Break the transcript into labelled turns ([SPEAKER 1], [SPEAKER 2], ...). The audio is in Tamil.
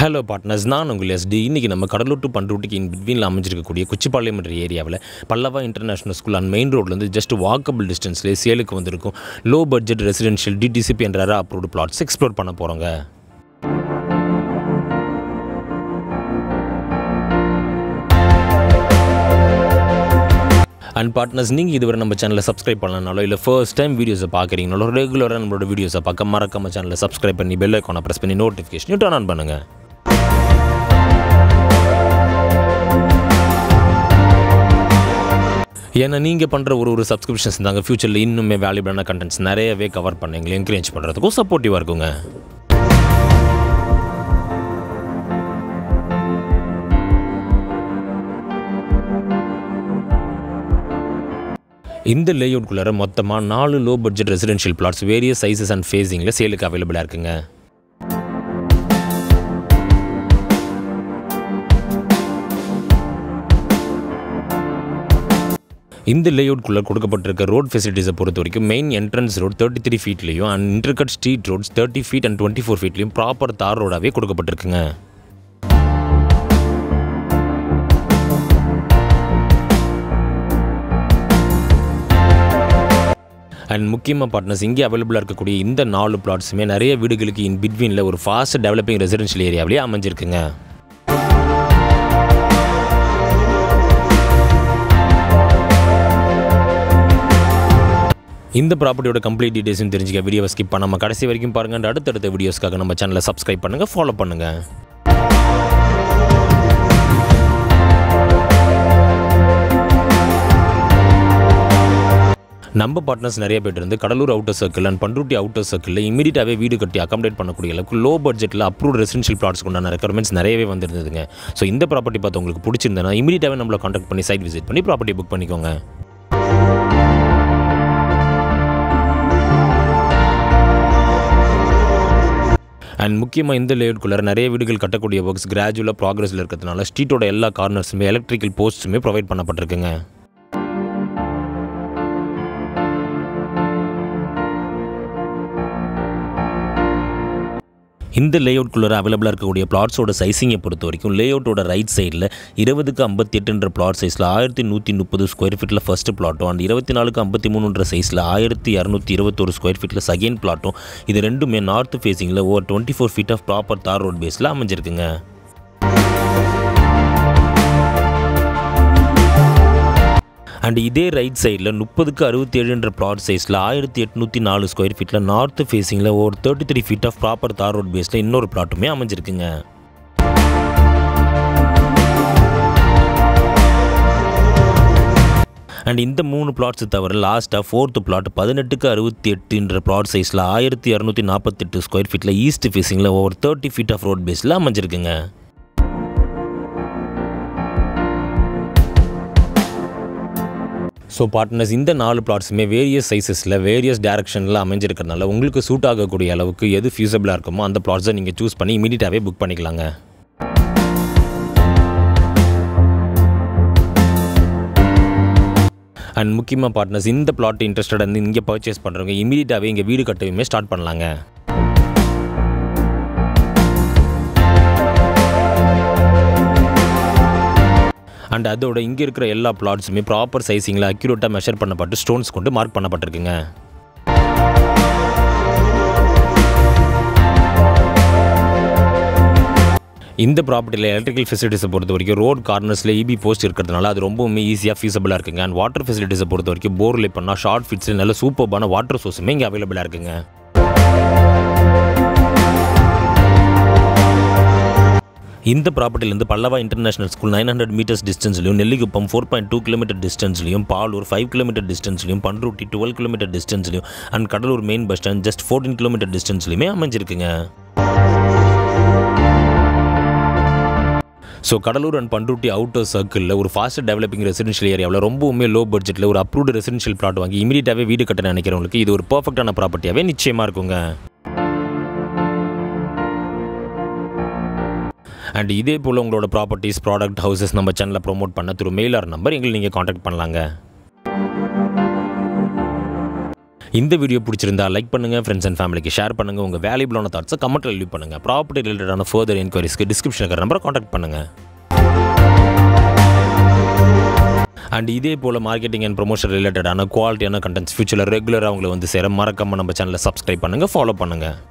[SPEAKER 1] ஹலோ பார்ட்னர்ஸ் நான் உங்கள் எஸ்டி இன்றைக்கி நம்ம கடலூர் டு பண்ருட்டிக்கு இன் பிட்வீனில் அமைஞ்சிருக்கக்கூடிய குச்சிப்பாளையம் என்ற ஏரியாவில் Pallava international school and main ரோட்லேருந்து ஜஸ்ட் வாக்கபிள் டிஸ்டன்ஸ்லேயே சேலுக்கு வந்திருக்கும் லோ பட்ஜெட் ரெசிடென்ஷியல் டிடிசிபி என்ற அப்ரூவ்டு பிளாட்ஸ் எக்ஸ்ப்ளோர் பண்ண போகிறோங்க அண்ட் பார்ட்னர்ஸ் நீங்கள் இதுவரை நம்ம சேனலை சப்ஸ்கிரைப் பண்ணலனாலோ இல்லை ஃபர்ஸ்ட் டைம் வீடியோஸை பார்க்குறீங்களோ ரெகுலராக நம்மளோட வீடியோஸை பார்க்க மறக்காம சேனலை சப்ஸ்கிரைப் பண்ணி பெல் ஐக்கானை ப்ரெஸ் பண்ணி நோட்டிஃபிகேஷன் டர்ன் ஆன் பண்ணுங்கள் ஏன்னா நீங்கள் பண்ணுற ஒரு ஒரு சப்ஸ்கிரிப்ஷன்ஸ் தாங்க ஃப்யூச்சரில் இன்னுமே வேல்யூபிளான கண்டென்ட்ஸ் நிறையவே கவர் பண்ண எங்களை என்கரேஜ் பண்ணுறதுக்கும் சப்போர்ட்டிவாக இருக்குங்க இந்த லேஅவுட்குள்ளார மொத்தமாக நாலு low budget residential plots various sizes and ஃபேஸிங்கில் சேலுக்கு அவைலபிளாக இருக்குங்க இந்த லேஅவுட்குள்ளே கொடுக்கப்பட்டிருக்க ரோட் ஃபெசிலிட்டிஸை பொறுத்த வரைக்கும் main entrance road thirty three ஃபீட்லேயும் and intercut street roads thirty feet and twenty four ஃபீட்லேயும் ப்ராப்பர் தார் ரோடாகவே கொடுக்கப்பட்டிருக்குங்க அண்ட் முக்கியமாக பார்ட்னர்ஸ் இங்கே அவைலபிளாக இருக்கக்கூடிய இந்த நாலு பிளாட்ஸுமே நிறைய வீடுகளுக்கு இன் பிட்வீனில் ஒரு ஃபாஸ்ட் டெவலப்பிங் ரெசிடென்ஷியல் ஏரியாவிலேயே அமைஞ்சிருக்குங்க இந்த ப்ராப்பர்ட்டியோட கம்ப்ளீட் டீடைல்ஸும் தெரிஞ்சுக்க வீடியோவை ஸ்கிப் பண்ணாமல் கடைசி வரைக்கும் பாருங்கள் and அடுத்தடுத்த வீடியோஸ்க்காக நம்ம சேனலை சப்ஸ்கிரைப் பண்ணுங்கள் ஃபாலோ பண்ணுங்கள் நம்ம பார்ட்னர்ஸ் நிறைய பேர் இருந்து Cuddalore outer circle and Panruti outer சர்க்கிளில் இமீடியட்டாகவே வீடு கட்டி அகாமடேட் பண்ணக்கூடிய அளவுக்கு லோ பட்ஜெட்டில் அப்ரூவ் ரெசிடென்ஷியல் பிளாட்ஸ் உண்டான ரெக்குவயர்மெண்ட்ஸ் நிறையவே வந்திருந்ததுங்க ஸோ இந்த ப்ராப்பர்ட்டி பார்த்து உங்களுக்கு பிடிச்சிருந்தனா இமீடியட்டாகவே நம்மளை காண்டாக்ட் பண்ணி சைட் விசிட் பண்ணி ப்ராப்பர்ட்டி புக் பண்ணிக்கோங்க அண்ட் முக்கியமாக இந்த லேஅவுட்குள்ளார நிறைய வீடுகள் கட்டக்கூடிய ஒர்க்ஸ் கிராஜுவலாக ப்ராக்ரஸில் இருக்கிறதுனால ஸ்ட்ரீட்டோட எல்லா கார்னர்ஸுமே எலக்ட்ரிக்கல் போஸ்ட்டுமே ப்ரொவைட் பண்ணப்பட்டிருக்குங்க இந்த லேஅவுட்குள்ளே அவைலபிளாக இருக்கக்கூடிய பிளாட்ஸோட சைஸிங்கை பொறுத்த வரைக்கும் லேஅவுட்டோட ரைட் சைடில் இருபதுக்கு ஐம்பத்தி எட்டுன்ற பிளாட் சைஸில் ஆயிரத்தி நூற்றி முப்பது ஸ்கொயர் ஃபீட்டில் ஃபஸ்ட்டு பிளாட்டும் அண்ட் இருபத்தி நாலுக்கு ஐம்பத்தி மூணுன்ற சைஸில் ஆயிரத்தி இரநூத்தி இருபத்தொரு ஸ்கொயர் ஃபீட்டில் செகண்ட் பிளாட்டும் இது ரெண்டுமே நார்த் ஃபேஸிங்கில் over twenty four feet of proper தார் ரோட் பேஸில் அமைஞ்சிருக்குங்க அண்ட் இதே ரைட் சைடில் முப்பதுக்கு அறுபத்தி ஏழுன்ற பிளாட் சைஸில் ஆயிரத்தி எட்நூற்றி நாலு ஸ்கொயர் ஃபீட்டில் நார்த் ஃபேஸிங்கில் ஒரு thirty three feet of proper தார் ரோட் பேஸில் இன்னொரு பிளாட்டுமே அமைஞ்சிருக்குங்க அண்ட் இந்த மூணு பிளாட்ஸ் தவிர லாஸ்ட்டாக ஃபோர்த்து பிளாட் பதினெட்டுக்கு அறுபத்தி எட்டுன்ற பிளாட் சைஸில் ஆயிரத்தி இரநூத்தி நாற்பத்தெட்டு ஸ்கொயர் ஃபீட்டில் ஈஸ்ட் ஃபேஸிங்கில் ஒரு தேர்ட்டி ஃபீட் ஆஃப் ரோட் பேஸில் அமைஞ்சிருக்குங்க ஸோ பார்ட்னர்ஸ் இந்த நாலு பிளாட்ஸுமே வேரியஸ் சைஸஸில் வேரியஸ் டேரக்ஷனில் அமைஞ்சிருக்கிறதுனால உங்களுக்கு சூட் ஆகக்கூடிய அளவுக்கு எது ஃபியூசபிளாக இருக்குமோ அந்த பிளாட்ஸை நீங்கள் சூஸ் பண்ணி இமீடியட்டாகவே புக் பண்ணிக்கலாங்க அண்ட் முக்கியமாக பார்ட்னர்ஸ் இந்த பிளாட் இன்ட்ரெஸ்டட் வந்து இங்கே பர்ச்சேஸ் பண்ணுறவங்க இமீடியட்டாகவே இங்கே வீடு கட்டவுமே ஸ்டார்ட் பண்ணலாங்க அண்ட் அதோட இங்கே இருக்கிற எல்லா பிளாட்ஸுமே ப்ராப்பர் சைஸிங்கில் அக்யூரேட்டாக மெஷர் பண்ணப்பட்டு ஸ்டோன்ஸ் கொண்டு மார்க் பண்ணப்பட்டிருக்குங்க இந்த ப்ராப்பர்ட்டியில் எலக்ட்ரிக்கல் ஃபெசிலிட்டிஸை பொறுத்த வரைக்கும் ரோட் கார்னர்ஸில் இபி போஸ்ட் இருக்கிறதுனால அது ரொம்பவுமே ஈஸியாக ஃபீஸபிளாக இருக்குங்க அண்ட் வாட்டர் ஃபெசிலிட்டிஸை பொறுத்த வரைக்கும் போர்லே பண்ணால் ஷார்ட் ஃபிட்ஸில் நல்ல சூப்பர்பான வாட்டர் சோர்ஸுமே இங்கே அவைலபிளாக இருக்குங்க இந்த ப்ராப்பர்ட்டிலேருந்து Pallava international school nine hundred metres டிஸ்டன்ஸ்லையும் Nellikuppam four point two kilometre டிஸ்டன்ஸ்லையும் பாலூர் ஃபைவ் கிலோமீட்டர் டிஸ்டன்ஸ்லையும் பண்ருட்டி டுவெல் கிலோமீட்டர் டிஸ்டன்ஸ்லையும் and Cuddalore main bus stand just fourteen kilometre டிஸ்டன்ஸ்லையுமே அமைஞ்சிருக்குங்க so Cuddalore and Panruti outer சர்க்கிளில் ஒரு ஃபாஸ்ட் டெவலப்பிங் ரெசிடென்ஷியல் ஏரியாவில் ரொம்பவுமே லோ பட்ஜெட்டில் ஒரு அப்ரூவ்டு ரெசிடென்ஷியல் பிளாட் வாங்கி இமீடியட்டாகவே வீடு கட்ட நினைக்கிறவங்களுக்கு இது ஒரு பர்ஃபெக்டான ப்ராப்பர்ட்டியாகவே நிச்சயமாக இருக்குங்க அண்ட் இதே போல் உங்களோட ப்ராப்பர்ட்டிஸ் ப்ராடக்ட் ஹவுசஸ் நம்ம சேனலில் ப்ரோமோட் பண்ண த்ரூ மெயில் ஆர் நம்பர் எங்களை நீங்கள் காண்டாக்ட் பண்ணலாங்க இந்த வீடியோ பிடிச்சிருந்தா லைக் பண்ணுங்கள் ஃப்ரெண்ட்ஸ் அண்ட் ஃபேமிலிக்கு ஷேர் பண்ணுங்கள் உங்கள் வேல்யூபிளான தாட்ஸை கமெண்ட்டில் லீவ் பண்ணுங்கள் ப்ராப்பர்ட்டி ரிலேட்டடான ஃபர்தர் என்கொயரிஸ்க்கு டிஸ்கிரிப்ஷன் இருக்கிற நம்பரை காண்டாக்ட் பண்ணுங்கள் அண்ட் இதே போல் மார்க்கெட்டிங் அண்ட் ப்ரொமோஷன் ரிலேட்டடான குவாலிட்டியான கண்டென்ட்ஸ் ஃபியூச்சரில் ரெகுலராக அவங்களை வந்து சேர மறக்காமல் நம்ம சேனலை சப்ஸ்கிரைப் பண்ணுங்கள் ஃபாலோ பண்ணுங்கள்